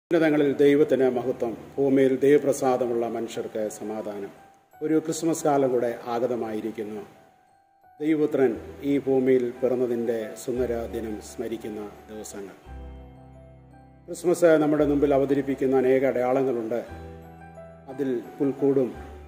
ഉന്നതങ്ങളിൽ ദൈവത്തിന് മഹത്വം ഭൂമിയിൽ ദൈവപ്രസാദമുള്ള മനുഷ്യർക്ക് സമാധാനം ഒരു ക്രിസ്മസ് കാലം കൂടെ ആഗതമായിരിക്കുന്നു ദൈവപുത്രൻ ഈ ഭൂമിയിൽ പിറന്നതിൻ്റെ സുന്ദര ദിനം സ്മരിക്കുന്ന ദിവസങ്ങൾ ക്രിസ്മസ് നമ്മുടെ മുമ്പിൽ അവതരിപ്പിക്കുന്ന അനേക അടയാളങ്ങളുണ്ട് അതിൽ പുൽക്കൂടും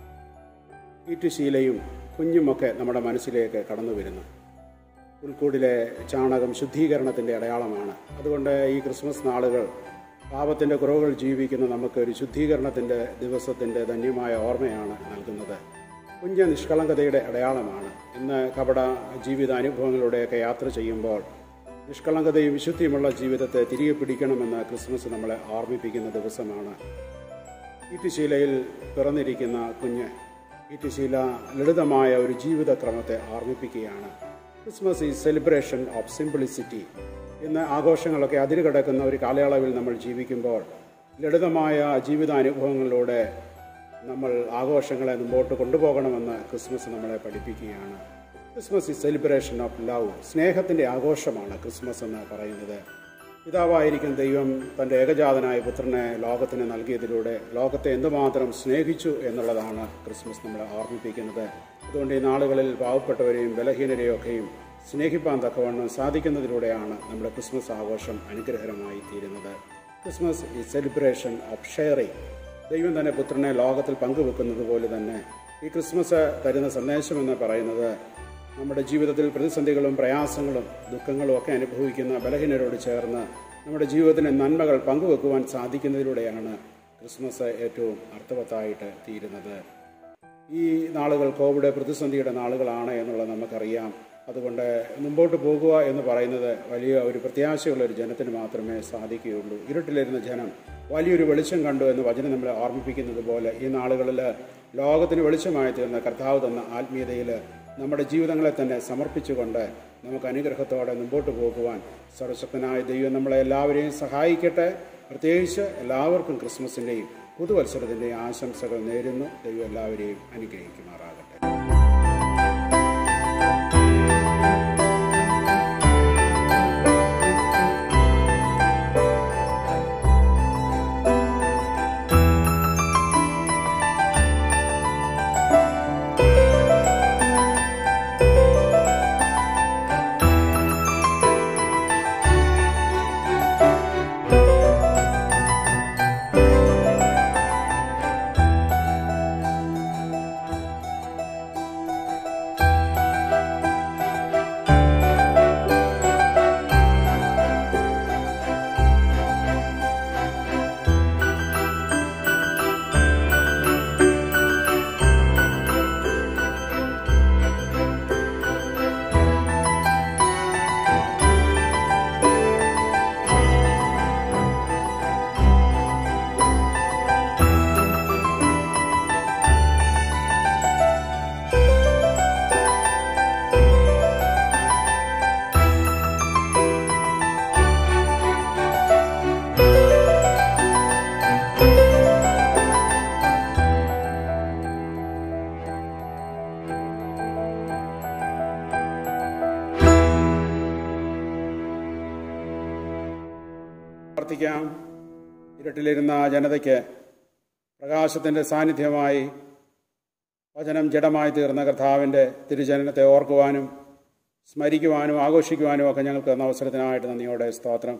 ഈറ്റുശീലയും കുഞ്ഞുമൊക്കെ നമ്മുടെ മനസ്സിലേക്ക് കടന്നു വരുന്നു പുൽക്കൂടിലെ ചാണകം ശുദ്ധീകരണത്തിൻ്റെ അടയാളമാണ് അതുകൊണ്ട് ഈ ക്രിസ്മസ് നാളുകൾ പാപത്തിൻ്റെ കുറവുകൾ ജീവിക്കുന്ന നമുക്ക് ഒരു ശുദ്ധീകരണത്തിൻ്റെ ദിവസത്തിൻ്റെ ധന്യമായ ഓർമ്മയാണ് നൽകുന്നത് കുഞ്ഞ നിഷ്കളങ്കതയുടെ അടയാളമാണ് ഇന്ന് കപട ജീവിതാനുഭവങ്ങളിലൂടെയൊക്കെ യാത്ര ചെയ്യുമ്പോൾ നിഷ്കളങ്കതയും വിശുദ്ധിയുമുള്ള ജീവിതത്തെ തിരികെ പിടിക്കണമെന്ന് ക്രിസ്മസ് നമ്മളെ ഓർമ്മിപ്പിക്കുന്ന ദിവസമാണ് ഈറ്റുശീലയിൽ പിറന്നിരിക്കുന്ന കുഞ്ഞ് ഈറ്റുശീല ലളിതമായ ഒരു ജീവിതക്രമത്തെ ഓർമ്മിപ്പിക്കുകയാണ് ക്രിസ്മസ് ഈ സെലിബ്രേഷൻ ഓഫ് സിംപ്ലിസിറ്റി ഇന്ന് ആഘോഷങ്ങളൊക്കെ അതിരുകടക്കുന്ന ഒരു കാലയളവിൽ നമ്മൾ ജീവിക്കുമ്പോൾ ലളിതമായ ജീവിതാനുഭവങ്ങളിലൂടെ നമ്മൾ ആഘോഷങ്ങളെ മുമ്പോട്ട് കൊണ്ടുപോകണമെന്ന് ക്രിസ്മസ് നമ്മളെ പഠിപ്പിക്കുകയാണ് ക്രിസ്മസ് ഈ സെലിബ്രേഷൻ ഓഫ് ലവ് സ്നേഹത്തിൻ്റെ ആഘോഷമാണ് ക്രിസ്മസ് എന്ന് പറയുന്നത് പിതാവായിരിക്കും ദൈവം തൻ്റെ ഏകജാതനായ പുത്രനെ ലോകത്തിന് നൽകിയതിലൂടെ ലോകത്തെ എന്തുമാത്രം സ്നേഹിച്ചു എന്നുള്ളതാണ് ക്രിസ്മസ് നമ്മളെ ഓർമ്മിപ്പിക്കുന്നത് അതുകൊണ്ട് ഈ നാളുകളിൽ പാവപ്പെട്ടവരെയും ബലഹീനരെയും ഒക്കെയും സ്നേഹിപ്പാൻ തക്കവണ്ണം സാധിക്കുന്നതിലൂടെയാണ് നമ്മുടെ ക്രിസ്മസ് ആഘോഷം അനുഗ്രഹരമായി തീരുന്നത് ക്രിസ്മസ് ഈ സെലിബ്രേഷൻ ഓഫ് ഷെയറിംഗ് ദൈവം തന്നെ പുത്രനെ ലോകത്തിൽ പങ്കുവെക്കുന്നത് പോലെ തന്നെ ഈ ക്രിസ്മസ് തരുന്ന സന്ദേശമെന്ന് പറയുന്നത് നമ്മുടെ ജീവിതത്തിൽ പ്രതിസന്ധികളും പ്രയാസങ്ങളും ദുഃഖങ്ങളും ഒക്കെ അനുഭവിക്കുന്ന ബലഹീനരോട് ചേർന്ന് നമ്മുടെ ജീവിതത്തിൻ്റെ നന്മകൾ പങ്കുവെക്കുവാൻ സാധിക്കുന്നതിലൂടെയാണ് ക്രിസ്മസ് ഏറ്റവും അർത്ഥവത്തായിട്ട് തീരുന്നത് ഈ നാളുകൾ കോവിഡ് പ്രതിസന്ധിയുടെ നാളുകളാണ് എന്നുള്ളത് നമുക്കറിയാം അതുകൊണ്ട് മുമ്പോട്ട് പോകുക എന്ന് പറയുന്നത് വലിയ ഒരു പ്രത്യാശയുള്ള ഒരു ജനത്തിന് മാത്രമേ സാധിക്കുകയുള്ളൂ ഇരുട്ടിലിരുന്ന ജനം വലിയൊരു വെളിച്ചം കണ്ടു എന്ന് വചനം നമ്മളെ ഓർമ്മിപ്പിക്കുന്നത് പോലെ ഈ നാളുകളിൽ ലോകത്തിന് വെളിച്ചമായി തീർന്ന കർത്താവ് തന്ന ആത്മീയതയിൽ നമ്മുടെ ജീവിതങ്ങളെ തന്നെ സമർപ്പിച്ചുകൊണ്ട് നമുക്ക് അനുഗ്രഹത്തോടെ മുമ്പോട്ട് പോകുവാൻ സർവശക്തനായ ദൈവം നമ്മളെ എല്ലാവരെയും സഹായിക്കട്ടെ പ്രത്യേകിച്ച് എല്ലാവർക്കും ക്രിസ്മസിൻ്റെയും പുതുവത്സരത്തിൻ്റെയും ആശംസകൾ നേരുന്നു ദൈവം എല്ലാവരെയും അനുഗ്രഹിക്കുമാറാകട്ടെ പ്രാർത്ഥിക്കാം ഇരുട്ടിലിരുന്ന ജനതയ്ക്ക് പ്രകാശത്തിൻ്റെ സാന്നിധ്യമായി വചനം ജഡമായി തീർന്ന കർത്താവിൻ്റെ തിരുജനനത്തെ ഓർക്കുവാനും സ്മരിക്കുവാനും ആഘോഷിക്കുവാനും ഒക്കെ ഞങ്ങൾക്ക് തന്ന അവസരത്തിനായിട്ട് നന്ദിയോടെ സ്തോത്രം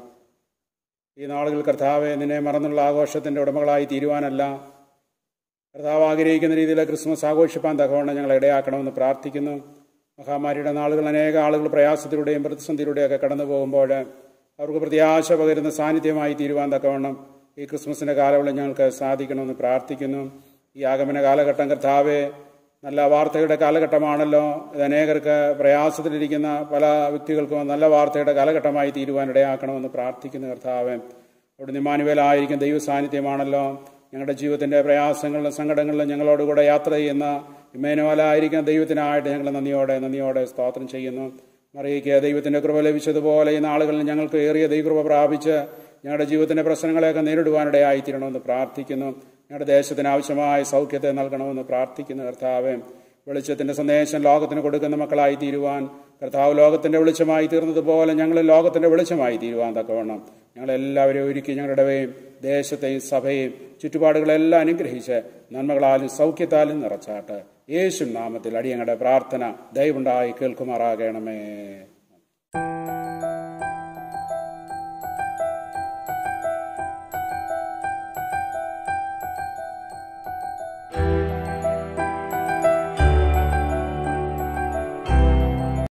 ഈ നാളുകൾ കർത്താവെ നിന്നെ മറന്നുള്ള ആഘോഷത്തിൻ്റെ ഉടമകളായി തീരുവാനല്ല കർത്താവ് ആഗ്രഹിക്കുന്ന രീതിയിൽ ക്രിസ്മസ് ആഘോഷിപ്പാൻ തക്കവണ്ണം ഞങ്ങൾ ഇടയാക്കണമെന്ന് പ്രാർത്ഥിക്കുന്നു മഹാമാരിയുടെ നാളുകൾ അനേക ആളുകൾ പ്രയാസത്തിലൂടെയും പ്രതിസന്ധിയിലൂടെയൊക്കെ കടന്നു പോകുമ്പോൾ അവർക്ക് പ്രത്യാശ പകരുന്ന സാന്നിധ്യമായി തീരുവാൻ തക്കവണ്ണം ഈ ക്രിസ്മസിൻ്റെ കാലങ്ങളിൽ ഞങ്ങൾക്ക് സാധിക്കണമെന്ന് പ്രാർത്ഥിക്കുന്നു ഈ ആഗമന കാലഘട്ടം കർത്താവെ നല്ല വാർത്തയുടെ കാലഘട്ടമാണല്ലോ ഇത് അനേകർക്ക് പ്രയാസത്തിലിരിക്കുന്ന പല വ്യക്തികൾക്കും നല്ല വാർത്തയുടെ കാലഘട്ടമായി തീരുവാൻ ഇടയാക്കണമെന്ന് പ്രാർത്ഥിക്കുന്നു കർത്താവെ അവിടെ നിമാനുവേലായിരിക്കും ദൈവ സാന്നിധ്യമാണല്ലോ ഞങ്ങളുടെ ജീവിതത്തിൻ്റെ പ്രയാസങ്ങളിലും സങ്കടങ്ങളിലും ഞങ്ങളോടുകൂടെ യാത്ര ചെയ്യുന്ന ഇമേനോലായിരിക്കുന്ന ദൈവത്തിനായിട്ട് ഞങ്ങൾ നന്ദിയോടെ നന്ദിയോടെ സ്തോത്രം ചെയ്യുന്നു മറിയിക്ക് ദൈവത്തിൻ്റെ കൃപ ലഭിച്ചതുപോലെ ഈ നാളുകളിൽ ഞങ്ങൾക്ക് ഏറിയ ദൈവകൃപ പ്രാപിച്ച് ഞങ്ങളുടെ ജീവിതത്തിൻ്റെ പ്രശ്നങ്ങളെയൊക്കെ നേരിടുവാനിടയായിത്തീരണമെന്ന് പ്രാർത്ഥിക്കുന്നു ഞങ്ങളുടെ ദേശത്തിന് ആവശ്യമായ സൗഖ്യത്തെ നൽകണമെന്ന് പ്രാർത്ഥിക്കുന്നു കർത്താവെ വെളിച്ചത്തിൻ്റെ സന്ദേശം ലോകത്തിന് കൊടുക്കുന്ന മക്കളായി തീരുവാൻ കർത്താവ് ലോകത്തിൻ്റെ വെളിച്ചമായി തീർന്നതുപോലെ ഞങ്ങൾ ലോകത്തിൻ്റെ വെളിച്ചമായി തീരുവാൻ തക്കവണ്ണം ഞങ്ങളെല്ലാവരെയും ഒരുക്കി ഞങ്ങളുടെ ദേശത്തെയും സഭയെയും ചുറ്റുപാടുകളെല്ലാം അനുഗ്രഹിച്ച് നന്മകളാലും സൗഖ്യത്താലും നിറച്ചാട്ട് യേശു നാമത്തിൽ അടിയങ്ങളുടെ പ്രാർത്ഥന ദയവുണ്ടായി കേൾക്കുമാറാകണമേ